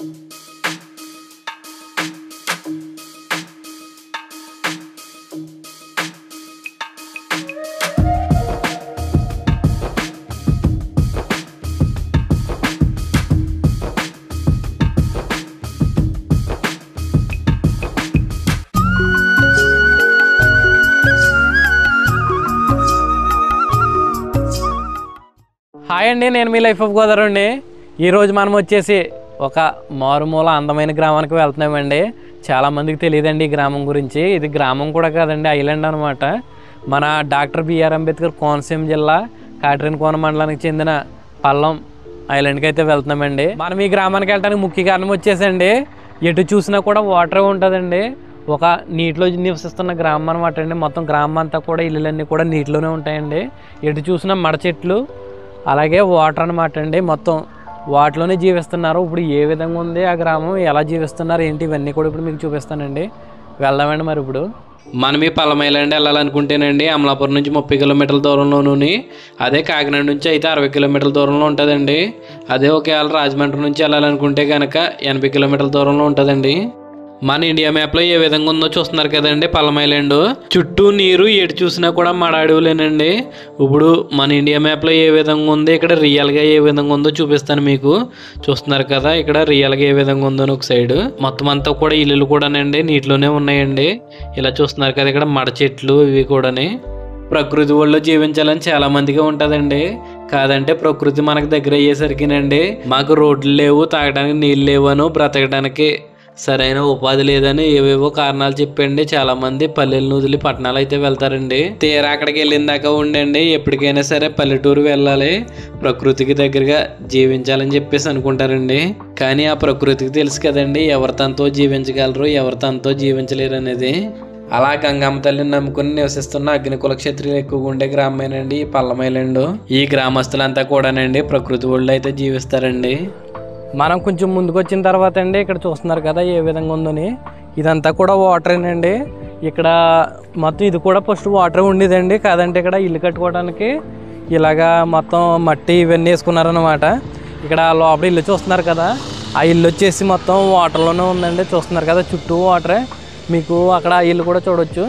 Hi అండి నేను మీ life of Godavari అండి ఈరోజు మనం వచ్చేసి ఒక మారుమూల అందమైన గ్రామానికి వెళ్తున్నామండి చాలామందికి తెలియదండి ఈ గ్రామం గురించి ఇది గ్రామం కూడా కాదండి ఐలాండ్ అనమాట మన డాక్టర్ బిఆర్ అంబేద్కర్ కోనసీమ జిల్లా కాట్రిన్కోన మండలానికి చెందిన పల్లం ఐలాండ్కి అయితే వెళ్తున్నామండి మనం ఈ గ్రామానికి వెళ్ళడానికి ముఖ్య కారణం వచ్చేసండి ఎటు చూసినా కూడా వాటర్ ఉంటుందండి ఒక నీటిలో నివసిస్తున్న గ్రామం అనమాట అండి మొత్తం గ్రామం అంతా కూడా ఇల్లులన్నీ కూడా నీటిలోనే ఉంటాయండి ఎటు చూసినా మడ చెట్లు అలాగే వాటర్ అనమాట అండి మొత్తం వాటిలోనే జీవిస్తున్నారు ఇప్పుడు ఏ విధంగా ఉంది ఆ గ్రామం ఎలా జీవిస్తున్నారు ఏంటి ఇవన్నీ కూడా ఇప్పుడు మీకు చూపిస్తానండి వెళ్దామండి మరి ఇప్పుడు మనం ఈ పల్లమైలాండ్ వెళ్ళాలనుకుంటేనండి అమలాపురం నుంచి ముప్పై కిలోమీటర్ల దూరంలోనూ అదే కాకినాడ నుంచి అయితే అరవై కిలోమీటర్ల దూరంలో ఉంటుందండి అదే ఒకవేళ రాజమండ్రి నుంచి వెళ్ళాలనుకుంటే కనుక ఎనభై కిలోమీటర్ల దూరంలో ఉంటుందండి మన ఇండియా మ్యాప్లో ఏ విధంగా ఉందో చూస్తున్నారు కదండి పల్లం ఐలాండ్ చుట్టూ నీరు ఎటు చూసినా కూడా మడ అడవులేనండి ఇప్పుడు మన ఇండియా మ్యాప్లో ఏ విధంగా ఉంది ఇక్కడ రియల్గా ఏ విధంగా ఉందో చూపిస్తాను మీకు చూస్తున్నారు కదా ఇక్కడ రియల్గా ఏ విధంగా ఉందో అని ఒక సైడ్ మొత్తం అంతా కూడా ఇల్లులు కూడానండి నీటిలోనే ఉన్నాయండి ఇలా చూస్తున్నారు కదా ఇక్కడ మడ చెట్లు ఇవి కూడాని ప్రకృతి ఒళ్ళో జీవించాలని చాలా మందికి ఉంటుందండి కాదంటే ప్రకృతి మనకు దగ్గర అయ్యేసరికినండి మాకు రోడ్లు లేవు తాగడానికి నీళ్ళు లేవను బ్రతకడానికి సరైన ఉపాధి లేదని ఏవేవో కారణాలు చెప్పండి చాలా మంది పల్లెలను వదిలి పట్టణాలు అయితే వెళ్తారండి తీరా అక్కడికి వెళ్ళిన దాకా ఉండండి ఎప్పటికైనా సరే పల్లెటూరు వెళ్ళాలి ప్రకృతికి దగ్గరగా జీవించాలని చెప్పేసి అనుకుంటారండి కానీ ఆ ప్రకృతికి తెలుసు కదండి ఎవరి తనతో జీవించగలరు ఎవరి తనతో జీవించలేరు అనేది అలా గంగమ్మ తల్లిని నమ్ముకుని నివసిస్తున్న అగ్నికుల క్షత్రియులు ఎక్కువగా ఉండే గ్రామమేనండి ఈ పల్లమైలండు ఈ గ్రామస్తులంతా కూడానండి ప్రకృతి ఒళ్ళు అయితే జీవిస్తారండి మనం కొంచెం ముందుకు వచ్చిన తర్వాత అండి ఇక్కడ చూస్తున్నారు కదా ఏ విధంగా ఉందని ఇదంతా కూడా వాటరేనండి ఇక్కడ మొత్తం ఇది కూడా ఫస్ట్ వాటర్ ఉండేదండి కాదంటే ఇక్కడ ఇల్లు కట్టుకోవడానికి ఇలాగా మొత్తం మట్టి ఇవన్నీ వేసుకున్నారనమాట ఇక్కడ లోపల ఇల్లు చూస్తున్నారు కదా ఆ ఇల్లు వచ్చేసి మొత్తం వాటర్లోనే ఉందండి చూస్తున్నారు కదా చుట్టూ వాటరే మీకు అక్కడ ఆ ఇల్లు కూడా చూడొచ్చు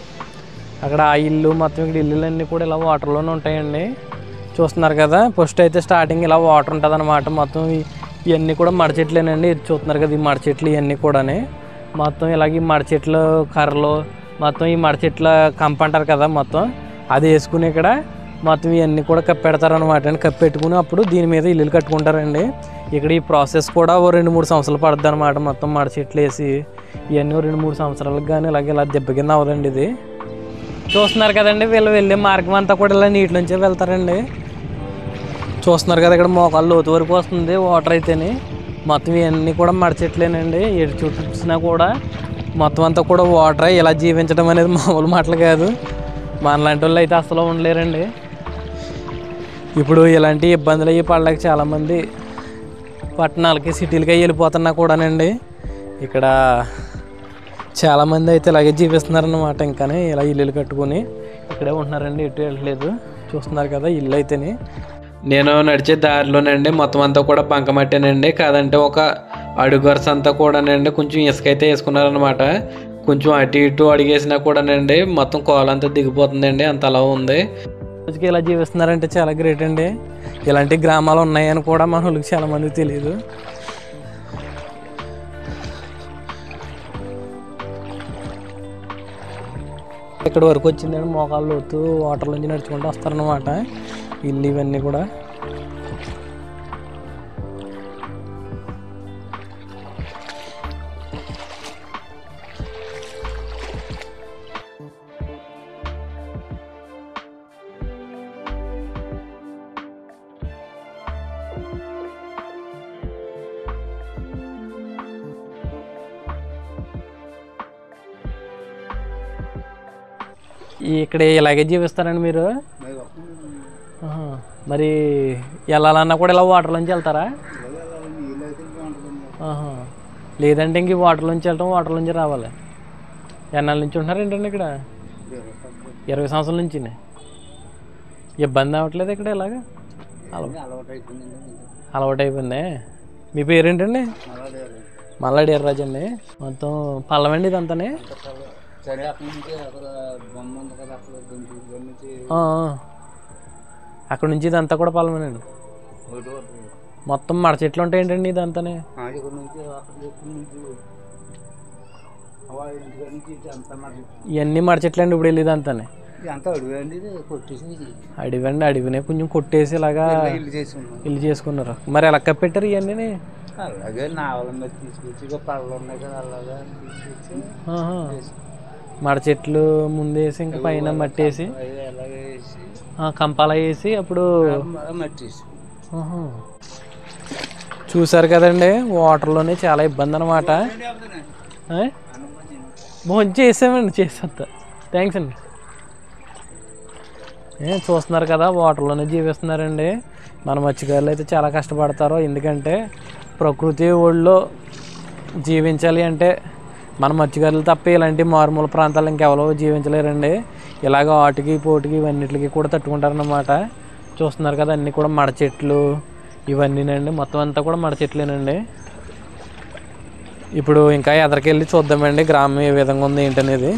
అక్కడ ఆ ఇల్లు మొత్తం ఇక్కడ ఇల్లులన్నీ కూడా ఇలా వాటర్లోనే ఉంటాయండి చూస్తున్నారు కదా ఫస్ట్ అయితే స్టార్టింగ్ ఇలా వాటర్ ఉంటుంది అనమాట మొత్తం ఈ- ఇవన్నీ కూడా మడ చెట్లేనండి ఇది చూస్తున్నారు కదా ఈ మడ చెట్లు ఇవన్నీ కూడాని మొత్తం ఇలాగ ఈ మడ చెట్లు కర్రలు మొత్తం ఈ మడ చెట్ల కంప అంటారు కదా మొత్తం అది వేసుకుని ఇక్కడ మొత్తం ఇవన్నీ కూడా కప్పెడతారు అనమాట అండి కప్పెట్టుకుని అప్పుడు దీని మీద ఇల్లులు కట్టుకుంటారండి ఇక్కడ ఈ ప్రాసెస్ కూడా ఓ రెండు మూడు సంవత్సరాలు పడుతుంది అనమాట మొత్తం మడ చెట్లు వేసి ఇవన్నీ ఓ రెండు మూడు సంవత్సరాలకు కానీ ఇలాగ ఇలా దెబ్బ కింద అవ్వదండి ఇది చూస్తున్నారు కదండి వీళ్ళు వెళ్ళే మార్గం అంతా కూడా ఇలా నీటి నుంచే వెళ్తారండి చూస్తున్నారు కదా ఇక్కడ మోకాలు లోతు వరకు వస్తుంది వాటర్ అయితేని మొత్తం ఇవన్నీ కూడా మడచెట్లేనండి ఎటు చూసినా కూడా మొత్తం అంతా కూడా వాటర్ ఇలా జీవించడం అనేది మామూలు మాటలు కాదు మనలాంటి వాళ్ళు అయితే అసలు ఉండలేరండి ఇప్పుడు ఇలాంటి ఇబ్బందులు అయ్యి పడలేక చాలామంది పట్టణాలకి సిటీలకి వెళ్ళిపోతున్నా కూడానండి ఇక్కడ చాలామంది అయితే ఇలాగే జీవిస్తున్నారన్నమాట ఇంకానే ఇలా ఇల్లులు కట్టుకొని ఇక్కడే ఉంటున్నారండి ఎటు వెళ్ళట్లేదు చూస్తున్నారు కదా ఇల్లు అయితేని నేను నడిచే దారిలోనండి మొత్తం అంతా కూడా బంకమట్టేనండి కాదంటే ఒక అడుగు వరుస అంతా కూడానండి కొంచెం ఇసుక అయితే వేసుకున్నారనమాట కొంచెం అటు ఇటు అడిగేసినా కూడానండి మొత్తం కోలంతా దిగిపోతుందండి అంత అలా ఉంది రోజుకి ఇలా జీవిస్తున్నారంటే చాలా గ్రేట్ అండి ఇలాంటి గ్రామాలు ఉన్నాయని కూడా మన వాళ్ళకి చాలా మందికి తెలియదు ఇక్కడ వరకు వచ్చిందండి మోకాళ్ళు లోతు వాటర్ నుంచి నడుచుకుంటూ వస్తారనమాట ఇల్లు ఇవన్నీ కూడా ఇక్కడ ఇలాగే జీవిస్తారండి మీరు ఆహా. మరి వెళ్ళాలన్నా కూడా ఇలా వాటర్ నుంచి వెళ్తారా ఆహా. లేదంటే ఇంక ఈ వాటర్ నుంచి వెళ్ళటం వాటర్ నుంచి రావాలి ఎన్నాళ్ళ నుంచి ఉంటున్నారు ఏంటండి ఇక్కడ ఇరవై సంవత్సరాల నుంచి ఇబ్బంది అవ్వట్లేదు ఇక్కడ ఇలాగా అలవాటు అయిపోయిందే మీ పేరేంటండి మల్లాడి ఎర్రాజు అండి మొత్తం పల్లవండి ఇదంతానే సరే అక్కడి నుంచి అక్కడ బొమ్మ ఉంది కదా అక్కడ గుంటూరు నుంచి ఆ, ఆ. అక్కడ నుంచి ఇదంతా కూడా పల్లమేనండి ఒకటి ఒకటి. మొత్తం మడ చెట్లు ఉంటాయి ఏంటండి ఇదంతానే ఆ, ఇక్కడ నుంచి అక్కడ ఇక్కడ నుంచి వాళ్ళ ఇంటి నుంచి ఇది అంతా మరి ఇవన్నీ మడ చెట్లు అండి ఇప్పుడు వెళ్ళి ఇదంతానే ఇదంతా అడివి అండి ఇది కొట్టేసి అడివండి అడివినే కొంచెం కొట్టేసి ఇలాగా ఇల్లు చేసి ఉన్నాం ఇల్లు చేసుకున్నారు మరి ఎలా కప్పెట్టారు ఇవన్నీ అలాగే నావల మీద తీసుకొచ్చి ఇక పళ్ళు ఉన్నాయి కదా అలాగా తీసుకొచ్చి చేసి, మడ చెట్లు ముందేసి ఇంకా పైన మట్టేసి అవి అలాగే వేసి ఆ, కంపాల వేసి అప్పుడు ఆ మట్టి వేసి ఆహా. చూసారు కదండి వాటర్లోనే చాలా ఇబ్బంది అనమాట భోజనం చేసామండి చేసేంత థ్యాంక్స్ అండి ఏ చూస్తున్నారు కదా వాటర్లోనే జీవిస్తున్నారండి మన మత్స్యకారులు అయితే చాలా కష్టపడతారు ఎందుకంటే ప్రకృతి ఒళ్ళో జీవించాలి అంటే మన మత్స్యకారులు తప్ప ఇలాంటి మారుమూల ప్రాంతాలు ఇంకెవరో జీవించలేరండి ఇలాగ ఆటికి పోటుకి ఇవన్నిటికి కూడా తట్టుకుంటారన్నమాట చూస్తున్నారు కదా అన్నీ కూడా మడ చెట్లు ఇవన్నీనండి మొత్తం అంతా కూడా మడ చెట్లేనండి ఇప్పుడు ఇంకా ఎదరికెళ్ళి చూద్దామండి గ్రామం ఏ విధంగా ఉంది ఏంటనేది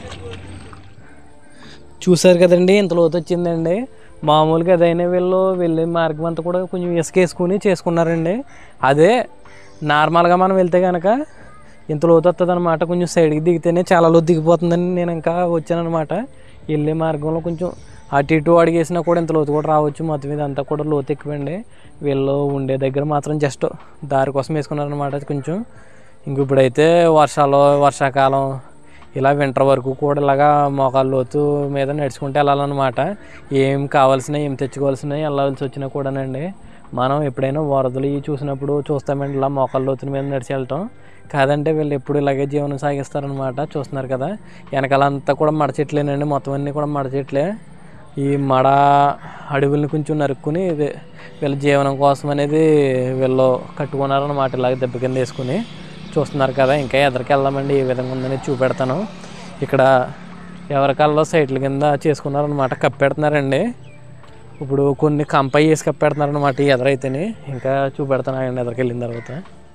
చూసారు కదండి ఇంత లోతు వచ్చిందండి మామూలుగా అదైనా వీళ్ళు వెళ్ళే మార్గం అంతా కూడా కొంచెం ఇసుక వేసుకుని చేసుకున్నారండి అదే నార్మల్గా మనం వెళ్తే కనుక ఇంత లోతు వస్తుంది అనమాట కొంచెం సైడ్కి దిగితేనే చాలా లోతు దిగిపోతుందని నేను ఇంకా వచ్చానమాట వెళ్ళే మార్గంలో కొంచెం అటు ఇటు అడిగేసినా కూడా ఇంత లోతు కూడా రావచ్చు మొత్తం మీద అంతా కూడా లోతు ఎక్కువండి వీళ్ళు ఉండే దగ్గర మాత్రం జస్ట్ దారి కోసం వేసుకున్నారనమాట కొంచెం ఇంక ఇప్పుడైతే వర్షాలు వర్షాకాలం ఇలా వింటర్ వరకు కూడా ఇలాగా మోకాళ్ళ లోతు మీద నడుచుకుంటూ వెళ్ళాలన్నమాట ఏం కావాల్సిన ఏం తెచ్చుకోవాల్సిన వెళ్ళాల్సి వచ్చినా కూడానండి మనం ఎప్పుడైనా వరదలు ఇవి చూసినప్పుడు చూస్తామండి ఇలా మోకాళ్ళ లోతుల మీద నడిచి వెళ్ళటం కాదంటే వీళ్ళు ఎప్పుడు ఇలాగే జీవనం సాగిస్తారనమాట చూస్తున్నారు కదా వెనకాలంతా కూడా మడ చెట్లేనండి మొత్తం అన్నీ కూడా మడ చెట్లే ఈ మడ అడవుల్ని కొంచెం నరుక్కుని ఇది వీళ్ళ జీవనం కోసం అనేది వీళ్ళు కట్టుకున్నారనమాట ఇలాగ దెబ్బ కింద వేసుకుని చూస్తున్నారు కదా ఇంకా ఎదరికి వెళ్దామండి ఏ విధంగా ఉందని చూపెడతాను ఇక్కడ ఎవరికల్లో సైట్ల కింద చేసుకున్నారనమాట కప్పెడుతున్నారండి ఇప్పుడు కొన్ని కంప వేసి కప్పెడుతున్నారనమాట ఈ ఎదరైతేనే ఇంకా చూపెడతాను ఆయన ఎదరికి వెళ్ళిన తర్వాత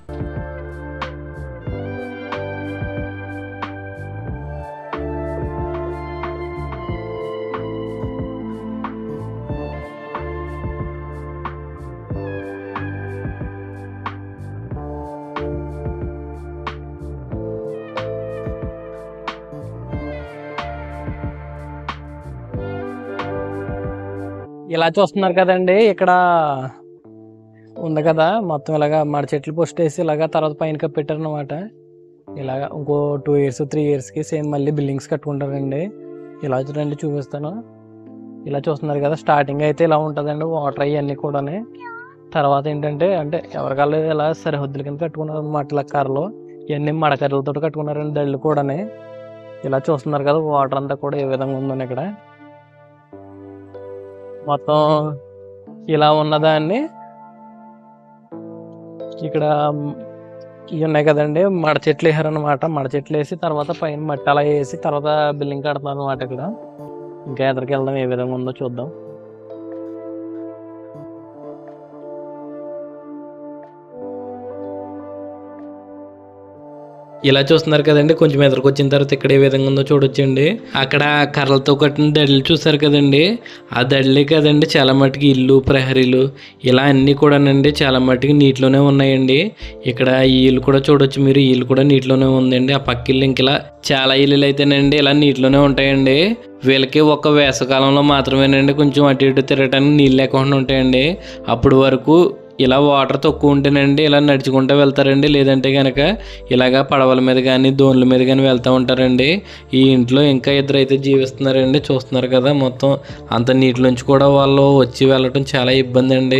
ఇలా చూస్తున్నారు కదండి ఇక్కడ ఉంది కదా మొత్తం ఇలాగా మడ చెట్లు పోస్ట్ వేసి ఇలాగా తర్వాత పైన కప్పెట్టారు అనమాట ఇలాగా ఇంకో టూ ఇయర్స్ త్రీ ఇయర్స్కి సేమ్ మళ్ళీ బిల్డింగ్స్ కట్టుకుంటారండి ఇలా చూడండి చూపిస్తాను ఇలా చూస్తున్నారు కదా స్టార్టింగ్ అయితే ఇలా ఉంటుందండి వాటర్ అవన్నీ కూడా తర్వాత ఏంటంటే అంటే ఎవరికాళ్ళు ఇలా సరిహద్దుల కింద కట్టుకున్నారు అనమాట ఇలా కర్రలు ఇవన్నీ మడకర్రలతో కట్టుకున్నారండి దళ్ళు కూడా ఇలా చూస్తున్నారు కదా వాటర్ అంతా కూడా ఏ విధంగా ఉందని ఇక్కడ మొత్తం ఇలా ఉన్నదాన్ని ఇక్కడ ఇవి ఉన్నాయి కదండి మడ చెట్లు వేసారనమాట మడ చెట్లు వేసి తర్వాత పైన మట్టి అలా వేసి తర్వాత బిల్డింగ్ కడుతున్నారు అనమాట ఇక్కడ ఇంకా ఎదరికి వెళ్దాం ఏ విధంగా ఉందో చూద్దాం ఇలా చూస్తున్నారు కదండి కొంచెం ఎదురుకు వచ్చిన తర్వాత ఇక్కడ ఏ విధంగా ఉందో చూడొచ్చండి అక్కడ కర్రలతో కట్టిన దడులు చూసారు కదండి ఆ దడులే కదండి చాలా మట్టుకి ఇల్లు ప్రహరీలు ఇలా అన్నీ కూడానండి చాలా మట్టుకి నీటిలోనే ఉన్నాయండి ఇక్కడ ఈ ఇల్లు కూడా చూడొచ్చు మీరు ఈ ఇల్లు కూడా నీటిలోనే ఉందండి ఆ పక్క ఇల్లు ఇంక ఇలా చాలా ఇల్లులు అయితేనండి ఇలా నీటిలోనే ఉంటాయండి వీళ్ళకి ఒక వేసవకాలంలో మాత్రమేనండి కొంచెం అటు ఇటు తిరగటానికి నీళ్ళు లేకుండా ఉంటాయండి అప్పుడు వరకు ఇలా వాటర్ తక్కువ ఉంటేనండి ఇలా నడుచుకుంటూ వెళ్తారండి లేదంటే కనుక ఇలాగా పడవల మీద కానీ దోన్ల మీద కానీ వెళ్తూ ఉంటారండి ఈ ఇంట్లో ఇంకా ఇద్దరు అయితే జీవిస్తున్నారండి చూస్తున్నారు కదా మొత్తం అంత నీటిలోంచి కూడా వాళ్ళు వచ్చి వెళ్ళటం చాలా ఇబ్బంది అండి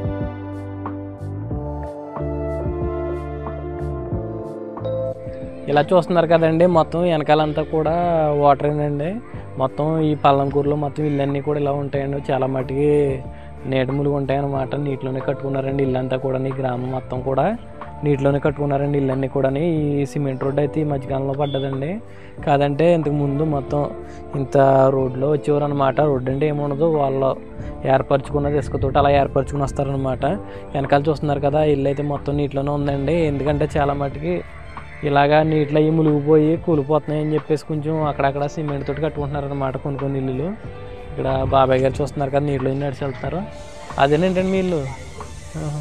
ఇలా చూస్తున్నారు కదండి మొత్తం వెనకాలంతా కూడా వాటరేనండి మొత్తం ఈ పల్లంకూరులో మొత్తం ఇల్లన్నీ కూడా ఇలా ఉంటాయండి చాలా మటుకి నీట ములుగు ఉంటాయన్నమాట నీటిలోనే కట్టుకున్నారండి ఇల్లంతా కూడా ఈ గ్రామం మొత్తం కూడా నీటిలోనే కట్టుకున్నారండి ఇల్లన్నీ కూడా ఈ సిమెంట్ రోడ్ అయితే ఈ మధ్యకాలంలో పడ్డదండి కాదంటే ఇంతకు ముందు మొత్తం ఇంత రోడ్లో వచ్చేవారు అనమాట రోడ్ అంటే ఏముండదు వాళ్ళు ఏర్పరచుకున్నది ఇసుకతోటి అలా ఏర్పరచుకుని వస్తారనమాట వెనకాల చూస్తున్నారు కదా ఇల్లు అయితే మొత్తం నీటిలోనే ఉందండి ఎందుకంటే చాలా మటుకి ఇలాగా నీటిలో అయ్యి మునిగిపోయి కూలిపోతున్నాయి అని చెప్పేసి కొంచెం అక్కడక్కడ సిమెంట్ తోటి కట్టుకుంటున్నారు అనమాట కొన్ని కొన్ని ఇల్లులు ఇక్కడ బాబాయ్ గారు చూస్తున్నారు కదా నీటిలో నడిచి వెళ్తున్నారు అదేనేంటండి మీ ఇల్లు ఆహా.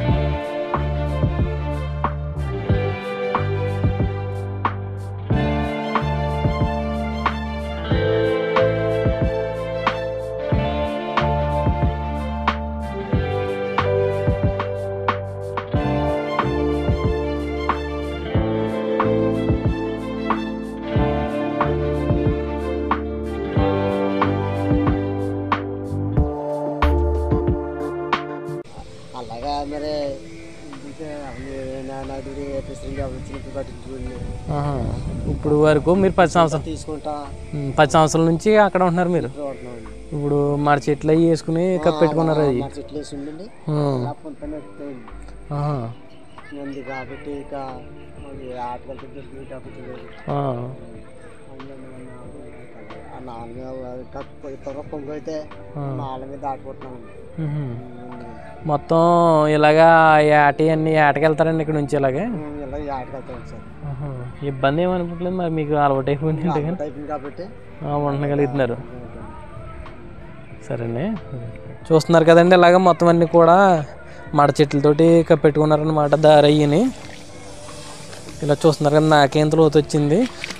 అలాగా మరి ఇంకా నానాడు ప్రెసిడెంట్ ఎవరు వచ్చినప్పుడు పట్టించుకుని ఆహా. ఇప్పుడు వరకు మీరు పది సంవత్సరాలు తీసుకుంటా ఉమ్, పది సంవత్సరాల నుంచి అక్కడ ఉంటున్నారు మీరు చూడుతున్నాం ఇప్పుడు మరి చెట్లు అవి వేసుకుని కప్పెట్టుకున్నారు అది మా చెట్లు వేసి ఉండండి ఆ. అలా పొంతన ఎక్కుతుంది ఆహా. ఉంది కాబట్టి ఇక అది ఆటలతో దొరికింది కాబట్టి లేదు. ఆ. అందులో ఆ నాన్న త్వరగా పొంగు అయితే ఆ. నాళ్ళ మీద ఆడుకుంటున్నాం ఉహు. మొత్తం ఇలాగా ఏటి అన్ని ఏటకెళ్తారండి ఇక్కడ నుంచి ఇలాగే ఇలా ఆటకెళ్తాం సార్ ఆహా. ఇబ్బంది ఏమనుకోవట్లేదు మరి మీకు అలవాటు అయిపోయింది అంటే కానీ అయిపోయింది కాబట్టి ఉండగలుగుతున్నారు సరే అండి చూస్తున్నారు కదండి ఇలాగ మొత్తం అన్నీ కూడా మడ చెట్లతోటి కప్పెట్టుకున్నారనమాట దారి అయ్యని ఇలా చూస్తున్నారు కదా నాకేంత లోతు వచ్చింది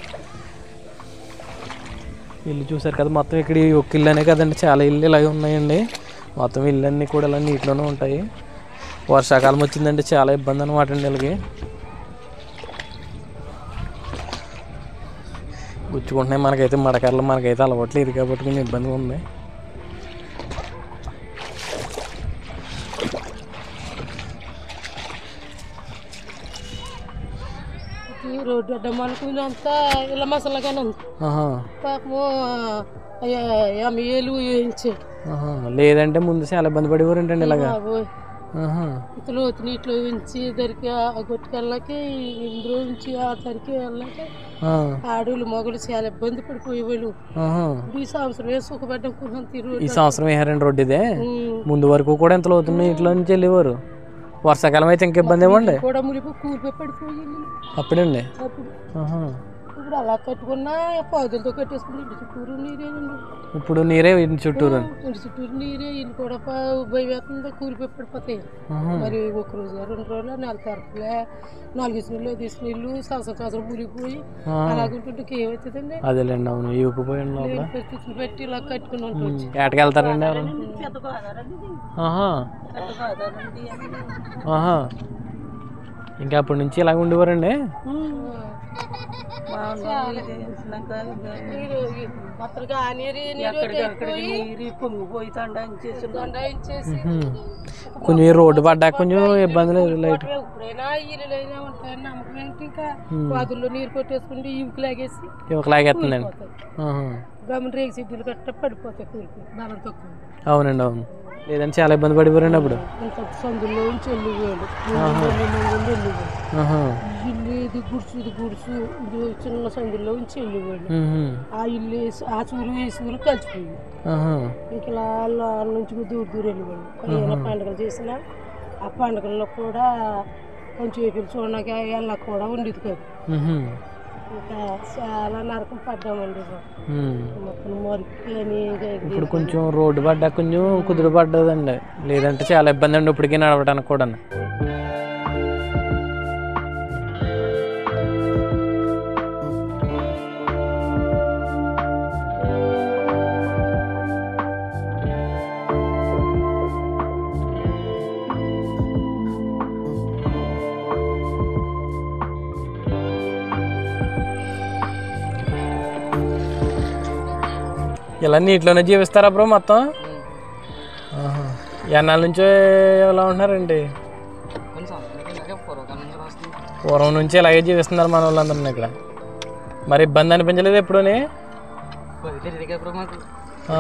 ఇల్లు చూసారు కదా మొత్తం ఇక్కడ ఈ ఒక్క ఇల్లు అనే కదండి చాలా ఇల్లు ఇలాగే ఉన్నాయండి మొత్తం ఇల్లు అన్నీ కూడా ఇలా నీటిలోనే ఉంటాయి వర్షాకాలం వచ్చిందంటే చాలా ఇబ్బంది అనమాట అండి వీళ్ళకి గుచ్చుకుంటున్నాయి మనకైతే మడకర్లు మనకైతే అలవాట్లేదు కాబట్టి కొంచెం ఇబ్బందిగా ఉంది ఈ రోడ్డు అడ్డం మనకు అంతా ఇలా మసలగానే ఉంది ఆహా, పాపము ఆమె ఏలు వేయించాడు ఆహా. లేదంటే ముందు చాలా ఇబ్బంది పడేవారు ఏంటండి ఇలాగా బాబోయ్ ఆహా, ఇంతలో నీటిలో ఉంచి దరికి ఆ కొట్టుకెళ్ళకి ఇందులో నుంచి ఆ దరికి వెళ్ళాక ఆ, ఆడోళ్ళు మొగలు చాలా ఇబ్బంది పడిపోయేవాళ్ళు ఆహా. ఈ సంవత్సరం ఏ సుఖపడ్డం కొంచెం తిరుగు ఈ సంవత్సరం వేసారండి రోడ్డు ఇదే ముందు వరకు కూడా ఎంత లోతున్న ఇంట్లో నుంచి వెళ్ళేవారు వర్షాకాలం అయితే ఇంక ఇబ్బంది ఏమండి కూడా మునిపి కూలిపోయి పడిపోయింది అప్పుడండి అప్పుడు ఆహా. ఇప్పుడు అలా కట్టుకున్నా పాదులతో కట్టేసుకుని ఇంటి చుట్టూరు నీరేనండి ఇప్పుడు నీరే ఇంటి చుట్టూరు ఇంటి చుట్టూరు నీరే ఇల్లు కూడా ప- భయం వేస్తుంది కూలిపోయి పడిపోతాయి ఆహా. మరి ఒక రోజు రెండు రోజులు నెల తరపులే నాలుగు నీళ్ళు తీసిన నీళ్ళు సంవత్సరం సంవత్సరం మునిగిపోయి ఆ. అలాగుంటుంటే ఏమవుతుందండి అదేలేండి అవును ఇవ్వకపోయాను లోపల లేని పరిస్థితులు పెట్టి ఇలా కట్టుకుని ఉంటుంది ఏటకెళ్తారండి ఎవరు ఆహా ఆహా ఇంకా అప్పటి నుంచి ఇలాగ ఉండేవారండి మొత్తగా ఆ నీరు ఈ నీరు ఎక్కుపోయి పొంగిపోయి దండాయించేసి దండాయించేసి ఉహుం. కొంచెం ఈ రోడ్డు పడ్డాక కొంచెం ఇబ్బంది లేదు లైట్ ఎప్పుడైనా ఇల్లులైనా ఉంటాయని నమ్మకం ఏంటి ఇంకా వాదుల్లో నీరు కొట్టేసుకుంటే ఇవికి లాగేసి ఇవ్వకలాగేస్తుందండి ఆహా. గమని రేగి సిడ్డులు కట్ట పడిపోతాయి కూలిపోయి బలం తక్కువ అవునండి అవును లేదంటే చాలా ఇబ్బంది పడిపోరండి అప్పుడు ఇంత సందులో నుంచి వెళ్ళిపోయాడు వెళ్ళిపోయాడు ఆహా. ఇల్లు ఇది గుడిసు ఇది గుడిసు ఇది చిన్న సందులో నుంచి వెళ్ళిపోయాడు ఉహుం. ఆ ఇల్లు వేసి- ఆ చూరు ఈ చూరు కలిసిపోయింది ఆహా. ఇంక ఇలా అలా నుంచి దూరం దూరం వెళ్ళిపోయాడు ఏమైనా పండుగలు చేసినా ఆ పండుగల్లో కూడా కొంచెం ఎప్పుడు చూడడానికి వెళ్ళక కూడా ఉండేది కాదు ఉహుం. ఇంకా చాలా నరకం పడ్డామండి బాబు. ఉమ్. మొత్తం మరికి అని ఇంకా ఇది. ఇప్పుడు కొంచెం రోడ్డు పడ్డాక కొంచెం కుదురు పడ్డదండి లేదంటే చాలా ఇబ్బంది అండి ఇప్పటికీ నడవడానికి కూడా ఇలా నీటిలోనే జీవిస్తారా బ్రో మొత్తం ఆహా. ఎన్నాళ్ళ నుంచో ఎలా ఉంటున్నారండి పూర్వం నుంచి ఇలాగే జీవిస్తున్నారు మన వాళ్ళందరినీ ఇక్కడ మరి ఇబ్బంది అనిపించలేదు ఎప్పుడూని ఆ.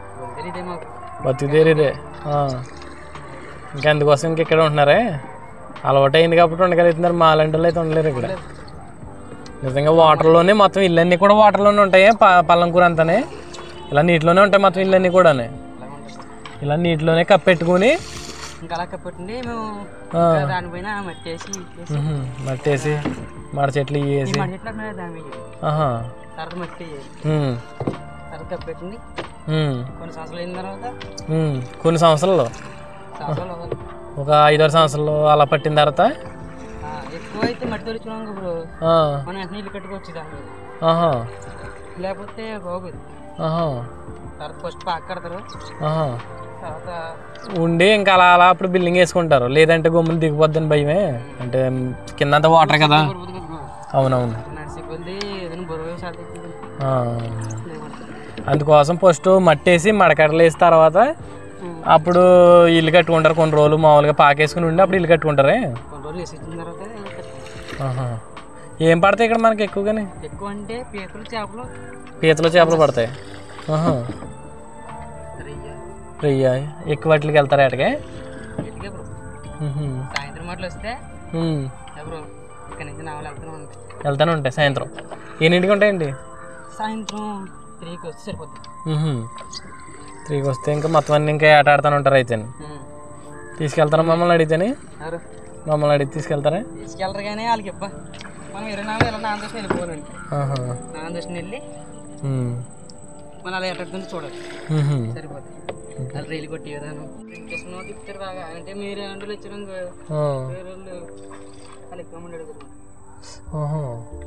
బతుకు తీరిదే ఆ. ఇంకా అందుకోసం ఇంక ఇక్కడ ఉంటున్నారే అలవాటు అయింది కాబట్టి ఉండగలుగుతున్నారు మాలాంటి వాళ్ళు అయితే ఉండలేరు ఇక్కడ నిజంగా వాటర్లోనే మొత్తం ఇల్లన్నీ కూడా వాటర్లోనే ఉంటాయి ప- పల్లంకూర అంతానే ఇలా నీటిలోనే ఉంటాయి మొత్తం ఇల్లన్నీ కూడా ఇలా నీటిలోనే కప్పెట్టుకుని ఇంకా అలా కప్పండి మేము ఆ, ఇంకా దానిపైన మట్టేసి ఇచ్చేసి మ్హూ, మట్టేసి మడ చెట్లు ఈ వేసి మట్టి చెట్లు అక్కడ దాని మీద వేయాలి. ఆహా తర్వాత మట్టి వేయాలి. మ్, తర్వాత కప్పెట్టండి మ్, కొన్ని సంవత్సరాలు అయిన తర్వాత మ్. కొన్ని సంవత్సరాలు సంవత్సరాలు అవ్వాలి. ఒక ఐదారు సంవత్సరాలు అలా పట్టిన తర్వాత ఆ, ఎక్కువ అయితే మట్టి తొలిచుకున్నాం ఇప్పుడు ఆ, మనం వెంటనే ఇల్లు కట్టుకోవచ్చు దాని మీద ఆహా లేకపోతే బాగోదు ఆహా తర్వాత ఫస్ట్ పాక కడతారు ఆహా తర్వాత ఉండి ఇంకా అలా అలా అప్పుడు బిల్డింగ్ వేసుకుంటారు లేదంటే గమ్ములు దిగిపోద్దని భయమే అంటే కిందంతా వాటర్ కదా బురద కదా. అవునవును నడిచి కొద్ది ఏదైనా బరువు సార్ తెచ్చింది ఆ. అందుకోసం ఫస్ట్ మట్టేసి మడకట్టలు వేసిన తర్వాత అప్పుడు ఇల్లు కట్టుకుంటారు కొన్ని రోజులు మామూలుగా పాకేసుకుని ఉండి అప్పుడు ఇల్లు కట్టుకుంటారే కొన్ని రోజులు వేసి ఇచ్చిన తర్వాత ఇల్లు కట్టుకుంటాం. ఆహా. ఏం పడతాయి ఇక్కడ మనకి ఎక్కువగానే ఎక్కువ అంటే పీతలు చేపలు పీతలు చేపలు పడతాయి ఆహా. రొయ్య రొయ్య ఎక్కువ వాటికి వెళ్తారా అటుకే ఎట్టుకే బ్రో ఉహు. సాయంత్రం మాటలు వస్తే ఉమ్. ఏ బ్రో ఇక్కడ నుంచి నావలు వెళ్తూనే ఉంటాయి వెళ్తానే ఉంటాయి సాయంత్రం ఎన్నింటికి ఉంటాయండి సాయంత్రం త్రీకి వస్తే సరిపోద్ది ఉహు. త్రీకి వస్తే ఇంకా మొత్తం అన్ని ఇంకా ఆట ఆడుతూనే ఉంటారు అయితే ఉమ్. తీసుకెళ్తారా మమ్మల్ని అడిగితేనే ఎవరు మమ్మల్ని అడిగి తీసుకెళ్తారా తీసుకెళ్ళరు కానీ వాళ్ళకి ఇప్ప మనం ఇరవై నాలుగు ఇలా నాన్న దర్శనం వెళ్ళిపోవాలండి ఆహా. నాన్న దర్శనం వెళ్ళి ఉమ్. మనం అలా ఎట్టడుతుందో చూడాలి ఉహు. సరిపోద్ది వాళ్ళు రైలు కొట్టి విధానం వెంకటేశ్వర తిప్పుతారు బాగా అంటే మీరు రెండు వచ్చారు ఇంకో ఆ. వేరే వాళ్ళు వాళ్ళు ఎక్కువ మంది అడుగుతారు ఆహా.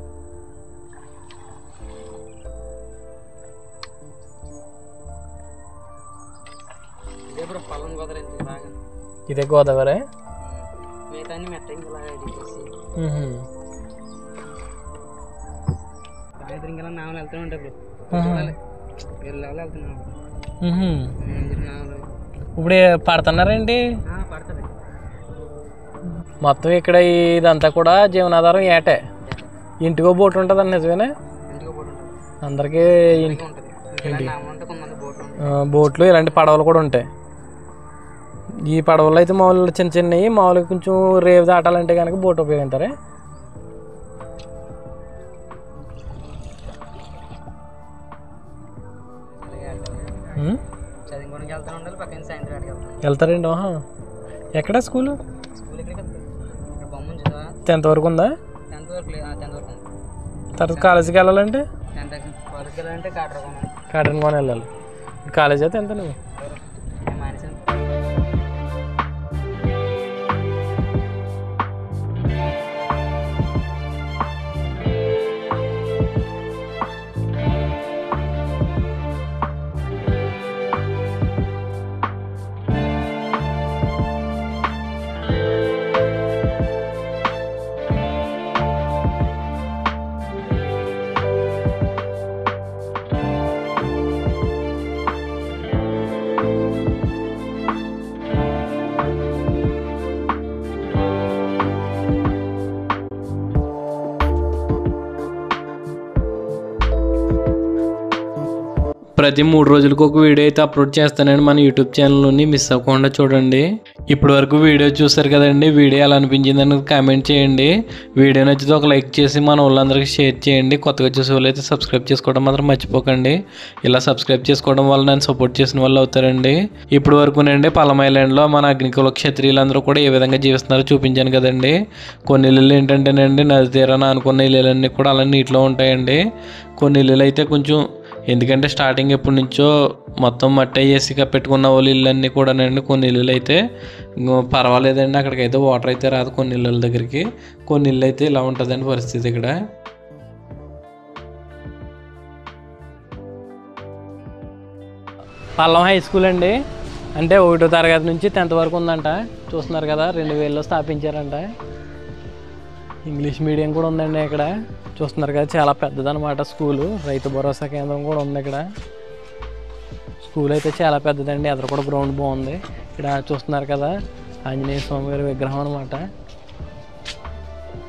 ఇదే బ్రో పొలం కుదరండి బాగా ఇదే గోదావరి మిగతా అన్ని మెట్ట ఇంకా ఇలా రెడీ చేసి ఉహు. సాయంత్రం ఇంకా నావలు వెళ్తూ ఉంటాయి బ్రో చూడాలి వేరే లెవెల్ వెళ్తున్నాం ఉహు. నావలు ఇప్పుడు పడుతున్నారేంటి పడుతుంది మొత్తం ఇక్కడ ఇదంతా కూడా జీవనాధారం ఏటే ఇంటికో బోట్ ఉంటుంది అండి నిజమేనా ఇంటికి పోటీ ఉంటుంది అందరికీ ఇంటి ఉంటుంది ఇలా నావ ఉంటే కొంతమంది బోట్లు ఉంటాయి ఆ, బోట్లు ఇలాంటి పడవలు కూడా ఉంటాయి ఈ పడవలు అయితే మామూలు చిన్న చిన్నవి మామూలుగా కొంచెం రేవు దాటాలంటే కనుక బోట్ ఉపయోగిస్తారే అలాగే వెళ్తాం. ఉమ్. చదువుకోవడానికి వెళ్తూ ఉండాలి పక్కన సాయంత్రం ఆడికి వెళ్తాం వెళ్తారండి ఆహా ఎక్కడ స్కూలు స్కూల్ ఎక్కడికి వెళ్తాం ఇక్కడ బొమ్మ ఉంచుదా టెన్త్ వరకు ఉందా టెన్త్ వరకు లేదు టెన్త్ వరకు ఉంది తర్వాత కాలేజీకి వెళ్ళాలంటే టెన్త్ కాలేజ్కి వెళ్ళాలంటే కాటరకోన కాటన్ కొని వెళ్ళాలి కాలేజ్ అయితే ఎంత నువ్వు నేను మానేసాను ప్రతి మూడు రోజులకు ఒక వీడియో అయితే అప్లోడ్ చేస్తానండి మన యూట్యూబ్ ఛానల్లోని మిస్ అవ్వకుండా చూడండి ఇప్పటి వరకు వీడియో చూసారు కదండి వీడియో ఎలా అనిపించింది అనేది కామెంట్ చేయండి వీడియో నచ్చితే ఒక లైక్ చేసి మన వాళ్ళందరికీ షేర్ చేయండి కొత్తగా చూసే వాళ్ళు అయితే సబ్స్క్రైబ్ చేసుకోవడం మాత్రం మర్చిపోకండి ఇలా సబ్స్క్రైబ్ చేసుకోవడం వల్ల నన్ను సపోర్ట్ చేసిన వాళ్ళు అవుతారండి ఇప్పుడు వరకు నండి పలమైలాండ్లో మన అగ్నికుల క్షత్రియులందరూ కూడా ఏ విధంగా జీవిస్తున్నారో చూపించాను కదండి కొన్ని ఇల్లులు ఏంటంటేనండి నది తీరాన అనుకున్న ఇల్లులన్నీ కూడా అలా నీటిలో ఉంటాయండి కొన్ని ఇల్లులు అయితే కొంచెం ఎందుకంటే స్టార్టింగ్ ఎప్పటి నుంచో మొత్తం మట్టి వేసి పెట్టుకున్న వాళ్ళు ఇళ్ళన్నీ కూడానండి కొన్ని ఇల్లులు అయితే ఇంకో పర్వాలేదండి అక్కడికైతే వాటర్ అయితే రాదు కొన్ని ఇళ్ళ దగ్గరికి కొన్ని ఇల్లు అయితే ఇలా ఉంటుందండి పరిస్థితి ఇక్కడ పల్లం హై స్కూల్ అండి అంటే ఒకటో తరగతి నుంచి టెన్త్ వరకు ఉందంట చూస్తున్నారు కదా రెండు వేలలో స్థాపించారంట ఇంగ్లీష్ మీడియం కూడా ఉందండి ఇక్కడ చూస్తున్నారు కదా చాలా పెద్దదన్నమాట స్కూలు రైతు భరోసా కేంద్రం కూడా ఉంది ఇక్కడ స్కూల్ అయితే చాలా పెద్దదండి ఎదురు కూడా గ్రౌండ్ బాగుంది ఇక్కడ చూస్తున్నారు కదా ఆంజనేయ స్వామి గారి విగ్రహం అనమాట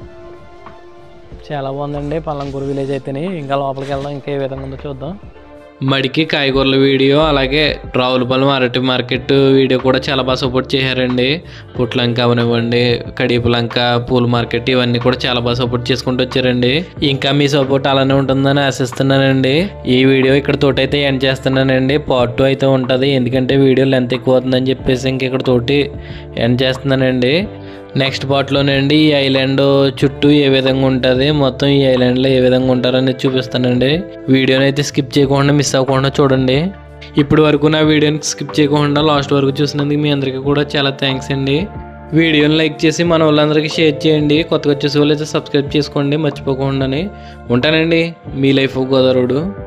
చాలా బాగుందండి పల్లంకూరు విలేజ్ అయితేనే ఇంకా లోపలికి వెళ్దాం ఇంకా ఏ విధంగా ఉందో చూద్దాం మడికి కాయగూరల వీడియో అలాగే రావులపాలెం అరటి మార్కెట్ వీడియో కూడా చాలా బాగా సపోర్ట్ చేశారండి పుట్లంక అవనివ్వండి కడియపులంక పూల మార్కెట్ ఇవన్నీ కూడా చాలా బాగా సపోర్ట్ చేసుకుంటూ వచ్చారండి ఇంకా మీ సపోర్ట్ అలానే ఉంటుందని ఆశిస్తున్నానండి ఈ వీడియో ఇక్కడ తోటైతే ఎండ్ చేస్తున్నానండి పార్ట్ టూ అయితే ఉంటుంది ఎందుకంటే వీడియో లెంత్ ఎక్కువ అవుతుందని చెప్పేసి ఇంక ఇక్కడ తోటి ఎండ్ చేస్తున్నానండి నెక్స్ట్ పార్ట్లోనండి ఈ ఐలాండ్ చుట్టూ ఏ విధంగా ఉంటుంది మొత్తం ఈ ఐలాండ్లో ఏ విధంగా ఉంటారనేది చూపిస్తానండి వీడియోని అయితే స్కిప్ చేయకుండా మిస్ అవ్వకుండా చూడండి ఇప్పుడు వరకు నా వీడియోని స్కిప్ చేయకుండా లాస్ట్ వరకు చూసినందుకు మీ అందరికీ కూడా చాలా థ్యాంక్స్ అండి వీడియోని లైక్ చేసి మన వాళ్ళందరికీ షేర్ చేయండి కొత్తగా వచ్చేసి వాళ్ళు అయితే సబ్స్క్రైబ్ చేసుకోండి మర్చిపోకుండా ఉంటానండి మీ లైఫ్ గోదావరుడు